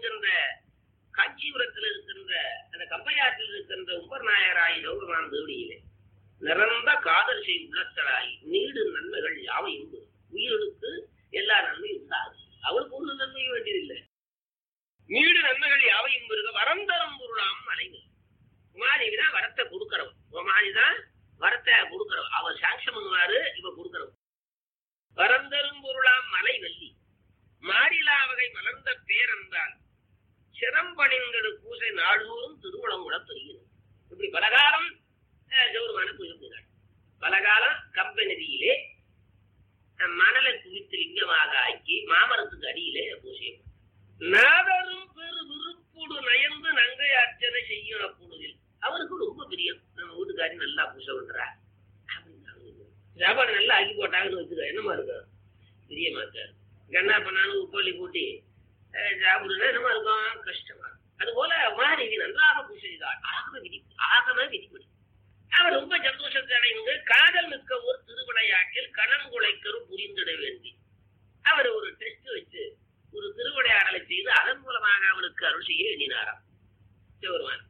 என்கின்ற காஞ்சிபுரத்தில் இருக்கின்ற அந்த கம்பையாற்றில் இருக்கின்ற உம்பர் நாயராய் கௌரவான் தேவடியிலே நிறந்த காதல் செய் உள்ளத்தராய் நீடு நன்மைகள் யாவையும் பெறும். உயிர்களுக்கு எல்லா நன்மையும் உண்டாகும் அவளுக்கு ஒரு நன்மையும் வேண்டியதில்லை நீடு நன்மைகள் யாவையும் பெருக வரம் தரும் பொருளாம் மலைகள் உமாதேவி தான் வரத்தை கொடுக்கறவன் உமாதி தான் வரத்தை கொடுக்கறவன் அவர் சாங்ஷன் பண்ணுவாரு இவ கொடுக்கறவன் வரம் தரும் பொருளாம் மலை வெள்ளி மாறிலா வகை மலர்ந்த பேரன்றால் சிரம்பணிந்தது பூசை நாள்தோறும் திருவளங்குளம் பெறுகிறது இப்படி பலகாலம் கௌரவமான பூஜை பண்ணினாள் பலகாலம் கம்பெனியிலே மணலை குவித்து லிங்கமாக ஆக்கி மாமரத்துக்கு அடியிலே பூஜை நாதரும் பெரு விருப்புடு நயந்து நங்கை அர்ச்சனை செய்யும் அப்பொழுதில் அவருக்கு ரொம்ப பிரியம் நம்ம வீட்டுக்காரி நல்லா பூஜை பண்றா அப்படின்னு சாப்பாடு நல்லா ஆக்கி போட்டாங்கன்னு வச்சுக்க என்னமா இருக்கு பிரியமா இருக்காரு கண்ணா பண்ணாலும் உப்பள்ளி கூட்டி அஹ், சாப்பிடுனா என்னமா இருக்கும் கஷ்டமா இருக்கும் அதுபோல மாதேவி நன்றாக பூஜை செய்தாள் ஆகம விதி ஆகம விதிப்படி அவர் ரொம்ப சந்தோஷத்தை அடைந்து காதல் மிக்க ஒரு திருவிளையாட்டில் கணம் குலைக்கரும் புரிந்திட வேண்டி அவர் ஒரு டெஸ்ட் வச்சு ஒரு திருவிளையாடலை செய்து அதன் மூலமாக அவளுக்கு அருள் செய்ய எண்ணினாராம் சிவருமான்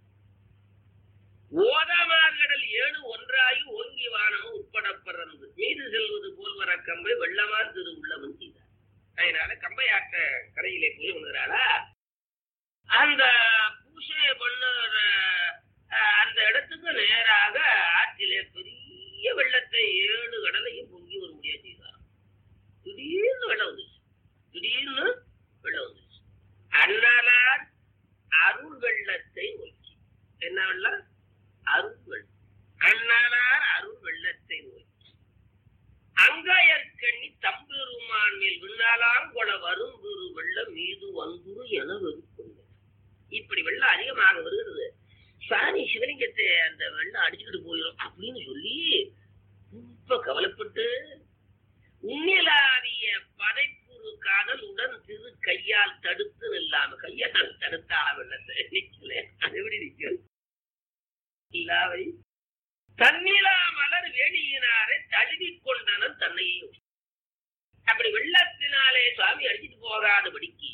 ஓதாமார்கடல் ஏழு ஒன்றாகி ஓங்கி வானமும் உட்பட பிறந்து மீது செல்வது போல் வர கம்பை வெள்ளமான் திரு உள்ளவன் செய்தார் அதனால கம்பையாற்ற கரையிலே போய் வந்துறாளா அந்த பூசையை பண்ணுற அஹ், அந்த இடத்துக்கு நேராக ஆற்றிலே பெரிய வெள்ளத்தை ஏழு கடலையும் பொங்கி ஒரு முடியா செய்தாராம் திடீர்னு வெள்ளம் வந்துச்சு திடீர்னு வெள்ளம் வந்துச்சு அண்ணலார் அருள் வெள்ளத்தை நோக்கி என்ன வெள்ளம் அருள் வெள்ளம் அண்ணலார் அருள் வெள்ளத்தை நோக்கி அங்காயற்கண்ணி தம்பெருமான் மேல் விண்ணாலாம் கொட வரும் திரு வெள்ளம் மீது வந்துரு என வெறுக்கொண்டது இப்படி வெள்ளம் அதிகமாக வருகிறது சாணி சிவலிங்கத்தை அந்த வெள்ளம் அடிச்சுக்கிட்டு போயிடும் அப்படின்னு சொல்லி ரொம்ப கவலைப்பட்டு உண்மையிலாவிய பதைப்புறு காதல் உடன் திரு கையால் தடுத்து நில்லாம கையால் தடுத்தா வெள்ளத்தை நிக்கல அது எப்படி நிக்கும் இல்லாவை தன்னிலா மலர் வேணியினாரை தழுவிக் கொண்டனர் தன்னையும் அப்படி வெள்ளத்தினாலே சுவாமி அடிச்சிட்டு போகாதபடிக்கு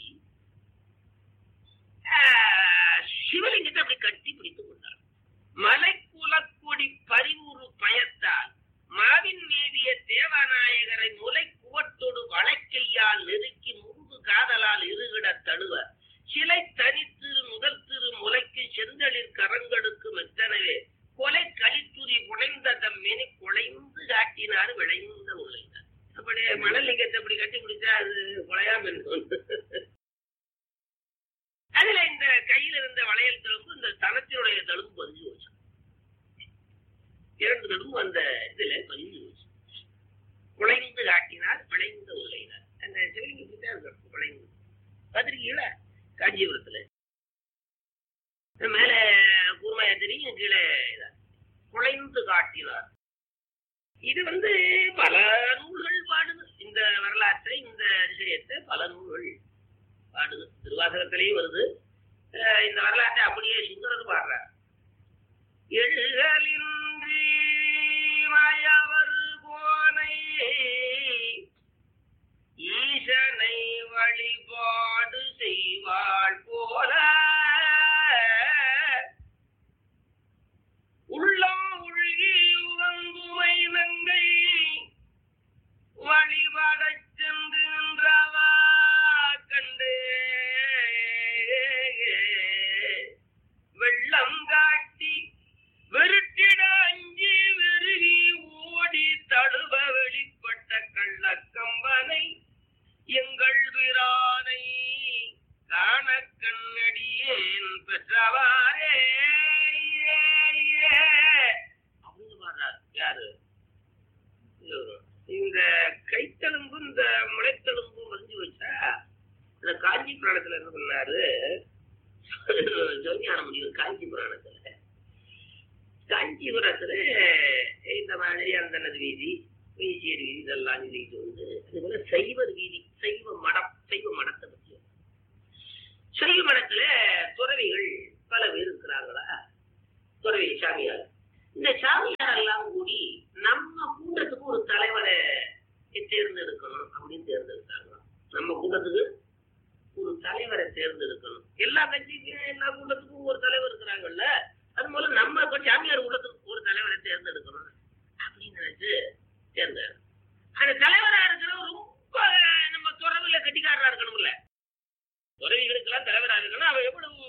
ஆஹ், சிவலிங்கத்தை அப்படி கட்டி பிடித்துக் கொண்டார் மலைக்குலக்கொடி பரிவுறு பயத்தால் மாவின் மேவிய தேவநாயகரை முலை குவட்டொடு வளைக்கையால் நெருக்கி முருகு காதலால் இருகிட தழுவ சிலை தனித்திரு முதல் திரு முளைக்கு செந்தளிர் கரங்களுக்கு மெத்தனவே கொலை கலித்துரி குலைந்த தம்மினி குலைந்து காட்டினார் விளைந்த உழைந்தார் அப்படி மணல் லிங்கத்தை அப்படி கட்டி பிடிச்சா அது குலையாம இருக்கும் அதுல இந்த கையில இருந்த வளையல் தழும்பு இந்த தனத்தினுடைய தழும்பு பதிஞ்சு வச்சு இரண்டு தழும்பு அந்த இதுல பதிஞ்சு வச்சு குலைந்து காட்டினார் விளைந்த உழைந்தார் அந்த சிவலிங்க இப்படித்தான் இருக்கும் குலைந்து பத்திரிகையில காஞ்சிபுரத்துல மேல கூர்மையா தெரியும் கீழே இதா. குலைந்து காட்டினார் இது வந்து பல நூல்கள் பாடுது இந்த வரலாற்றை இந்த விஷயத்தை பல நூல்கள் பாடுது திருவாசகத்திலையும் வருது அஹ் இந்த வரலாற்றை அப்படியே சுந்தரது பாடுறார் எழுதலின்றி மயவர் கோனை ஈசனை வழிபாடு செய்வாள் போல உள்ளம் உள்கி உவங்குமை நங்கை வழிபாடச் சென்று நின்றவா கண்டு வெள்ளம் காட்டி வெறுட்டிட அஞ்சி வெறுகி ஓடி தழுவ வெளிப்பட்ட கள்ளக்கம்பனை எங்கள் பிரானை காண கண்ணடியேன் பெற்றவாரே அப்படின்னு பாடுறார் யாரு இவரு. இந்த கைத்தெலும்பு இந்த முளைத்தெலும்பு மறைஞ்சு வச்சா இந்த காஞ்சி புராணத்துல என்ன பண்ணாரு ஜோதியான முடிவு காஞ்சி புராணத்துல காஞ்சிபுரத்துல இந்த மாதிரி அந்தனது வீதி வீசியர் வீதி இதெல்லாம் சொல்லிட்டு வந்து அது போல சைவர் வீதி சைவ மடம் சைவ மடத்தை பற்றி சைவ மடத்துல துறவிகள் பல பேர் இருக்கிறாங்களா துறவி சாமியார் இந்த சாமியார் எல்லாம் கூடி நம்ம கூட்டத்துக்கு ஒரு தலைவரை தேர்ந்தெடுக்கணும் அப்படின்னு தேர்ந்தெடுத்தாங்க நம்ம கூட்டத்துக்கு ஒரு தலைவரை தேர்ந்தெடுக்கணும் எல்லா கட்சிக்கும் எல்லா கூட்டத்துக்கும் ஒரு தலைவர் இருக்கிறாங்கல்ல அது போல நம்ம இப்ப சாமியார் கூட்டத்துக்கு ஒரு தலைவரை தேர்ந்தெடுக்கணும் அப்படின்னு நினைச்சு தேர்ந்தெடு அந்த தலைவரா இருக்கிறவர் ரொம்ப நம்ம துறவில கட்டிக்காரரா இருக்கணும்ல துறவிகளுக்கெல்லாம் தலைவரா இருக்கணும் அவன் எவ்வளவு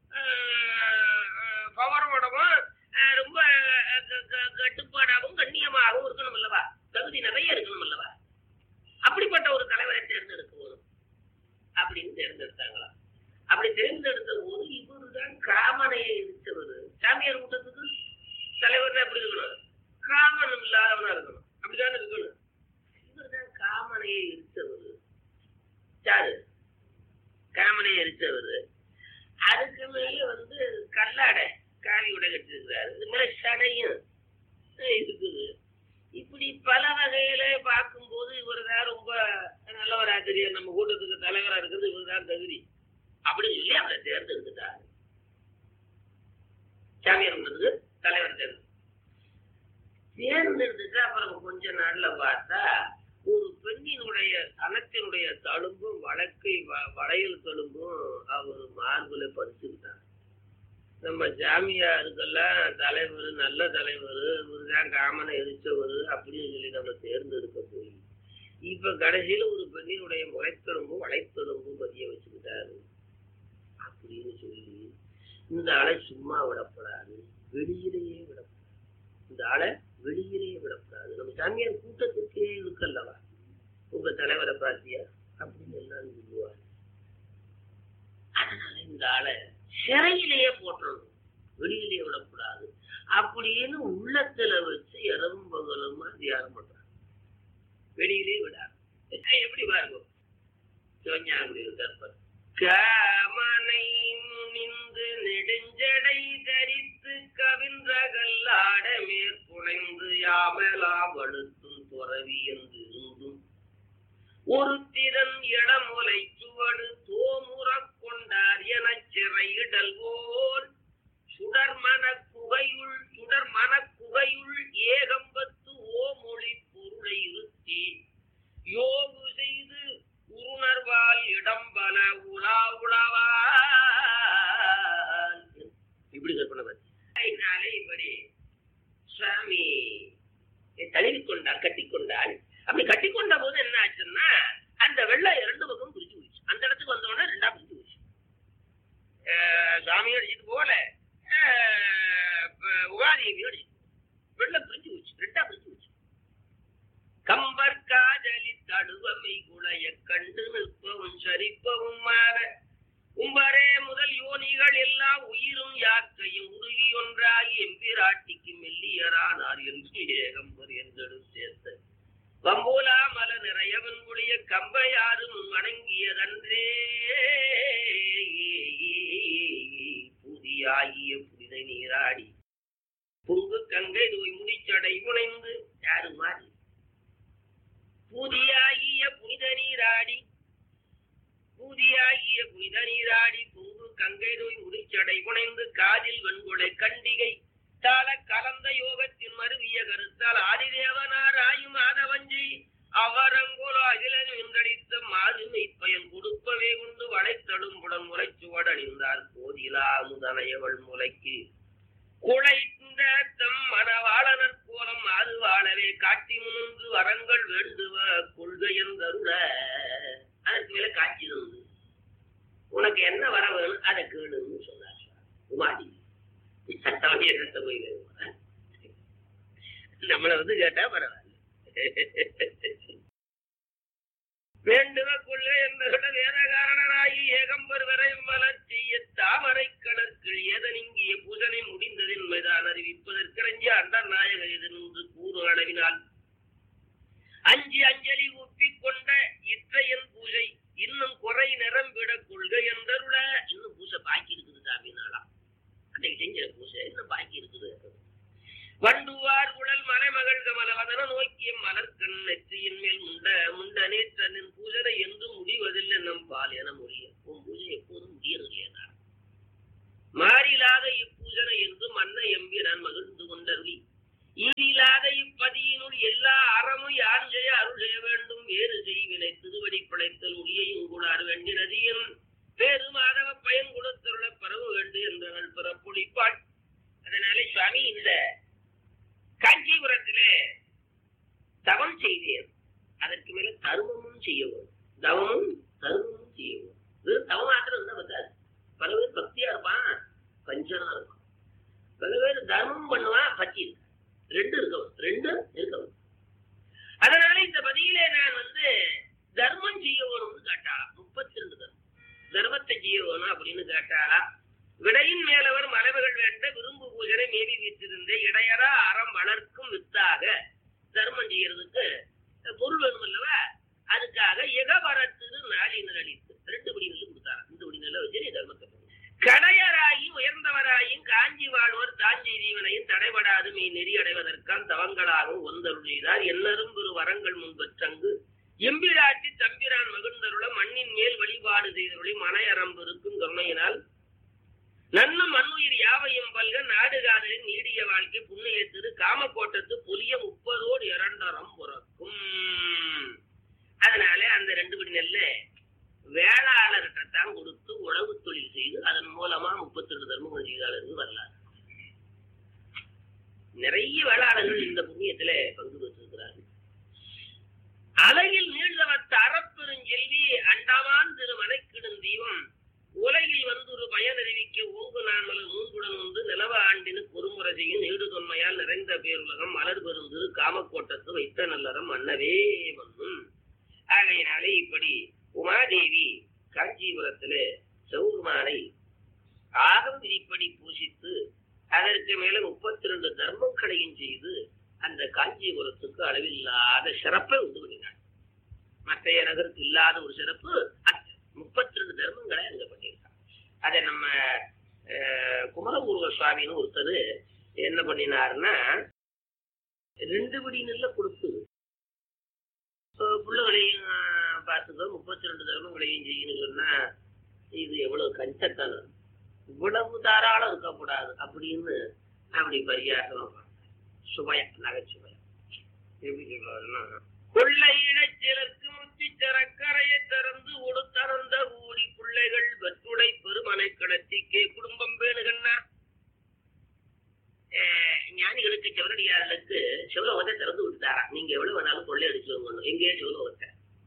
பவரோடவும் ரொம்ப க- க- கட்டுப்பாடாகவும் கண்ணியமாகவும் இருக்கணும் அல்லவா தகுதி நிறைய இருக்கணும் அல்லவா அப்படிப்பட்ட ஒரு தலைவரை தேர்ந்தெடுக்க வரும் அப்படின்னு தேர்ந்தெடுத்தாங்களா அப்படி தேர்ந்தெடுத்த போது இவரு தான் காமனையை இருந்தவர் சாமியார் கூட்டத்துக்கு தலைவர் எப்படி இருக்கணும் காமன் இல்லாதவனா இருக்கணும் அப்படிதானே இருக்கணும் இவர் தான் காமனையை இருந்தவர் யாரு காமனையை இருந்தவர் அதுக்கு மேல வந்து கல்லாடை காவி உடை கட்டிருக்கிறாரு இது மேல சடையும் இருக்குது இப்படி பல வகையில பார்க்கும்போது இவர் தான் ரொம்ப நல்லவரா தெரியும் நம்ம கூட்டத்துக்கு தலைவரா இருக்கிறது இவர் தான் தகுதி அப்படின்னு சொல்லி அவரை தேர்ந்தெடுத்துட்டாரு சாமியார் கூட்டத்துக்கு தலைவர் தேர்ந்து தேர்ந்தெடுத்துட்டு அப்புறம் கொஞ்ச நாள்ல பார்த்தா ஒரு பெண்ணினுடைய தனத்தினுடைய தழும்பும் வழக்கை வ- வளையல் தழும்பும் அவர் மார்புல பதிச்சுக்கிட்டார் நம்ம ஜாமியாருக்கெல்லாம் தலைவர் நல்ல தலைவர் இவருதான் காமனை எரிச்சவர் அப்படின்னு சொல்லி நம்ம தேர்ந்தெடுக்க போய் இப்ப கடைசியில ஒரு பெண்ணினுடைய முளைத்தெலும்பும் வளைத்தெலும்பும் பதிய வச்சுக்கிட்டாரு அப்படின்னு சொல்லி இந்த ஆளை சும்மா விடப்படாது வெளியிலேயே விடப்படாது இந்த ஆளை வெளியிலேயே விடப்படாது நம்ம சாமியார் கூட்டத்துக்கே இருக்கல்லவா உங்க தலைவரை பாத்தியா அப்படின்னு எல்லாம் சொல்லுவார் அதனால இந்த ஆளை சிறையிலேயே போட்டுறணும் வெளியிலேயே விடக்கூடாது அப்படின்னு உள்ளத்துல வச்சு இரவும் பகலுமா தியானம் பண்றாங்க வெளியிலே விடாது எப்படி பாருங்க சிவஞானகுடி கற்பர் காமனை முனிந்து நெடுஞ்சடை தரித்து கவின்ற கல்லாட மேற்புனைந்து யாமலா வழுத்தும் துறவி என்று இருந்தும் ஒரு திறன் இடமுலை சுவடு தோமுறக் கொண்டார் எனச் சிறையிடல் போல் சுடர் மன குகையுள் சுடர் மன குகையுள் ஏகம்பத்து ஓமொழி பொருளை இருத்தி யோகு செய்து உருணர்வால் இடம்பல உலா உலவால் இப்படி கற்பனை பண்ணி அதனாலே இப்படி சுவாமி தழுவிக்கொண்டார் கட்டிக்கொண்டாள் அப்படி கட்டிக்கொண்ட போது என்ன ஆச்சுன்னா அந்த வெள்ளம் இரண்டு பக்கம் பிரிச்சு போயிடுச்சு அந்த இடத்துக்கு வந்த உடனே ரெண்டா பிரிச்சு போயிடுச்சு அஹ் சாமி அடிச்சுட்டு போல அஹ் ப- உகாதேவி அடிச்சு வெள்ளம் பிரிஞ்சு போச்சு ரெண்டா பிரிஞ்சு போச்சு கம்பர் காதலி தடுவமை குளைய கண்டு நிற்பவும் சரிப்பவும் மாற உம்பரே முதல் யோனிகள் எல்லாம் உயிரும் யாக்கையும் உருகி ஒன்றாகி எம்பிராட்டிக்கு மெல்லியரானார் என்று ஏகம்பர் என்றெடுத்தேத்த வம்போலா மல நிறையவன் ஒளிய கம்பையாரும் வணங்கியதன்றே புதியாகிய புனித நீராடி பொங்கு கங்கை தூய் முடிச்சடை புனைந்து யாரு மாறி புதியாகிய புனித நீராடி பூதியாகிய புனித நீராடி பொங்கு கங்கை நோய் முடிச்சடை புனைந்து காதில் வெண்குடை கண்டிகை தாள கலந்த யோகத்தின் மருவிய கருத்தால் ஆதிதேவனார் ஆயும் ஆதவஞ்சி அவரங்கோல அகிலன் என்றடித்த மாதுமை பயன் கொடுப்பவே கொண்டு வளைத்தடும்புடன் முளைச்சுவட அணிந்தார் போதிலா முதனையவள் முளைக்கு குழைந்த தம் மனவாளனர் கோலம் அது வாழவே காட்டி முன்னின்று வரங்கள் வேண்டுவ கொள்கையந்தருள அதற்கு மேல காட்சி தந்து உனக்கு என்ன வர வேணும் அதை கேளுன்னு சொன்னார் உமாடி அவன் என்னத்த போய் கேட்பான்? நம்மளை வந்து கேட்டா பரவாயில்ல வேண்டுவ கொள்கை என்பதை வேத காரணராகி ஏகம்பர் வரை மலர் செய்ய தாமரை கடற்கில் ஏதனிங்கிய பூஜனை முடிந்ததின் மீதான் அறிவிப்பதற்கிறஞ்சி அண்டர் நாயகர் இது நின்று கூறு அளவினால் அஞ்சு அஞ்சலி ஒப்பிக் கொண்ட இற்றையன் பூஜை இன்னும் குறை நிரம்பிட கொள்கை என்றருள இன்னும் பூஜை பாக்கி இருக்குது சாமி நாளா அன்னைக்கு செஞ்ச பூஜை இன்னும் பாக்கி இருக்குது வண்டுவார் உடல் மலைமகள் கமலவதன நோக்கிய மலர்கண் நெற்றியின் மேல் முண்ட முண்ட நேற்றனின் பூஜனை என்றும் முடிவதில்லை நம் பால் என முடிய உன் பூஜை எப்போதும் முடியறதில்லை மாறிலாத இப்பூஜனை என்று மன்ன எம்பி நான் மகிழ்ந்து கொண்டருளி ஈரிலாத இப்பதியினுள் எல்லா அறமும் யார் செய்ய அருள் செய்ய வேண்டும் வேறு செய்வினை திருவடி பிழைத்தல் முடியையும் கூட வேண்டினதியும் பேரு மாதவ பயன் கொடுத்துள்ள பரவு வேண்டு என்றவள் பிறப்புளிப்பாள் அதனால சுவாமி இந்த காஞ்சிபுரத்திலே தவம் செய்தேன் அதற்கு மேல தர்மமும் செய்யவும் தவமும் தர்மமும் செய்யவும் இது தவம் மாத்திரம் இருந்தா பத்தாது பல பேர் பக்தியா இருப்பான் பஞ்சனா இருக்கும் பல பேர் தர்மம் பண்ணுவான் பக்தி இருக்கு ரெண்டு இருக்கவும் ரெண்டு இருக்கவும் அதனால இந்த பதியிலே நான் வந்து தர்மம் செய்யணும்னு கேட்டாளா முப்பத்தி ரெண்டு தர்மம் தர்மத்தை செய்யணும் அப்படின்னு கேட்டாளா விடையின் மேலவர் மலைவுகள் வேண்ட விரும்பு பூஜனை மேவி வீற்றிருந்த இடையரா அறம் வளர்க்கும் வித்தாக தர்மம் செய்யறதுக்கு பொருள் வேணும் அல்லவா அதுக்காக எகவரத்து நாளினர் அளித்து ரெண்டு படி நெல் கொடுத்தாரா ரெண்டு படி நெல்லை வச்சு நீ தர்மத்தை பண்ணு. கடையராகி உயர்ந்தவராயும் காஞ்சி வாழ்வர் தாஞ்சி ஜீவனையும் தடைபடாது மெய் நெறி அடைவதற்கான் தவங்களாகவும் ஒந்தருள் செய்தார் என்னரும் பெரு வரங்கள் முன்பற்றங்கு எம்பிராட்டி தம்பிரான் மகிழ்ந்தருள மண்ணின் மேல் வழிபாடு செய்தருளி மனையரம்பு இருக்கும் கருணையினால் நன்னும் மண்ணுயிர் யாவையும் பல்க நாடு காதலின் நீடிய வாழ்க்கை புண்ணிய திரு காமக்கோட்டத்து புலிய முப்பதோடு இரண்டரம் பிறக்கும் அதனால அந்த ரெண்டு படி நெல்ல வேளாளர்கிட்ட தான் கொடுத்து உழவு தொழில் செய்து அதன் மூலமா முப்பத்தி ரெண்டு தர்மம் செய்தாளர்கள் வரலாறு நிறைய வேளாளர்கள் இந்த புண்ணியத்துல பங்கு பெற்றிருக்கிறார்கள் அலையில் நீழ்தவத்த அறப்பெருஞ்செல்வி அண்டவான் திரு மனைக்கிடும் தெய்வம் உலகில் வந்துரு பயனறிவிக்க ஓங்கு நான்மலர் மூன்றுடன் உண்டு நிலவ ஆண்டினு பொறுமுறை செய்யும் நீடு தொன்மையால் நிறைந்த பேருலகம் மலர் பெருந்திரு காமக்கோட்டத்து வைத்த நல்லறம் மன்னவே மன்னும் ஆகையினாலே இப்படி உமாதேவி காஞ்சிபுரத்திலே சௌகுமாரை ஆகம் விதிப்படி பூசித்து அதற்கு மேல முப்பத்தி ரெண்டு தர்மங்களையும் செய்து அந்த காஞ்சிபுரத்துக்கு அளவில்லாத சிறப்பை உண்டு பண்ணினார் மற்ற நகருக்கு இல்லாத ஒரு சிறப்பு முப்பத்தி ரெண்டு தர்மங்களை அங்க பண்ணியிருக்காங்க அதை நம்ம அஹ், குமரபூர்வ சுவாமின்னு ஒருத்தர் என்ன பண்ணினாருன்னா ரெண்டு படி நெல்ல கொடுத்து அஹ், பிள்ளைகளையும் அஹ், பார்த்துக்கோ முப்பத்தி ரெண்டு தர்மங்களையும் செய்யணும்னு சொன்னா இது எவ்வளவு கஞ்சத்தனம் இவ்வளவு தாராளம் இருக்கக்கூடாது அப்படின்னு அப்படி பரியாசமா பார்த்தார். சுவையா நகைச்சுவையா எப்படி சொல்றாருன்னா கொள்ளையிட சிலருக்கு முத்தி சரக்கரையை திறந்து உடுத்தறந்த ஊடி பிள்ளைகள் வெற்றுடை பெருமனை கிடத்திக்கே குடும்பம் வேணுகண்ணா அஹ் ஞானிகளுக்கு செவரடியார்களுக்கு சிவலோகத்தை திறந்து விட்டாரா நீங்க எவ்வளவு வேணாலும் கொள்ளை அடிச்சுவாங்க எங்கேயே சிவலோகத்தை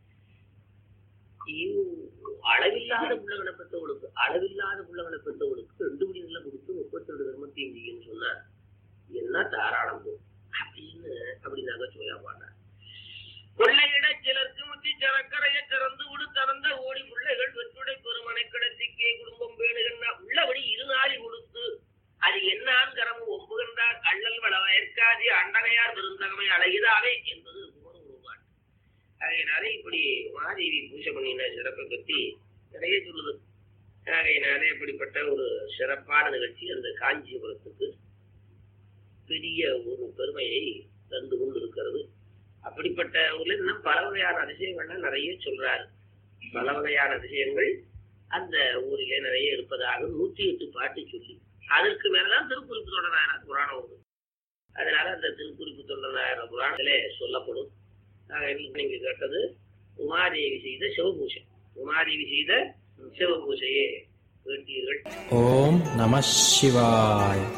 ஐயோ, அளவில்லாத புள்ளகளை பெற்றவளுக்கு அளவில்லாத புள்ளகளை பெற்றவளுக்கு ரெண்டு மணிகளை கொடுத்து முப்பத்தி ரெண்டு தர்மத்தையும் செய்யுன்னு சொன்னா என்ன தாராளம் போ அப்படின்னு அப்படி நகைச்சுவையா பாடுறார் கொள்ளையிட சிலருக்கு முத்தி சரக்கரையை திறந்து விடு திறந்த ஓடி பிள்ளைகள் வெற்றுடை பெருமனை கிடத்திக்கே குடும்பம் வேணுகன்னா உள்ளபடி இருநாளி கொடுத்து அது என்னான்கரமும் ஒம்புகின்றார் அள்ளல் வள வயற்காதி அண்டனையார் பெருந்தகமை அழகிதாவே என்பது குமர உருவாட்டு அதனால இப்படி மாதேவி பூஜை பண்ணின சிறப்பை பத்தி நிறைய சொல்லுது ஆகையினாலே இப்படிப்பட்ட ஒரு சிறப்பான நிகழ்ச்சி அந்த காஞ்சிபுரத்துக்கு பெரிய ஒரு பெருமையை தந்து கொண்டிருக்கிறது அப்படிப்பட்ட ஊர்ல இன்னும் பல வகையான அதிசயங்கள்லாம் நிறைய சொல்றாரு பல வகையான அதிசயங்கள் அந்த ஊரிலே நிறைய இருப்பதாக நூற்றி எட்டு பாட்டு சொல்லி அதற்கு மேலதான் திருக்குறிப்பு தொடரான புராணம் உண்டு அதனால அந்த திருக்குறிப்பு தொடரான புராணத்திலே சொல்லப்படும் ஆக இன்னைக்கு நீங்க கேட்டது உமாதேவி செய்த சிவபூஜை உமாதேவி செய்த சிவபூஜையே வேண்டீர்கள் ஓம் நம சிவாய்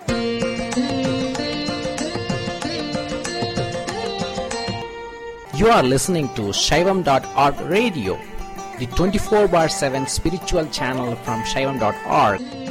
You are listening to Shaivam.org radio, the 24 bar 7 spiritual channel from Shaivam.org.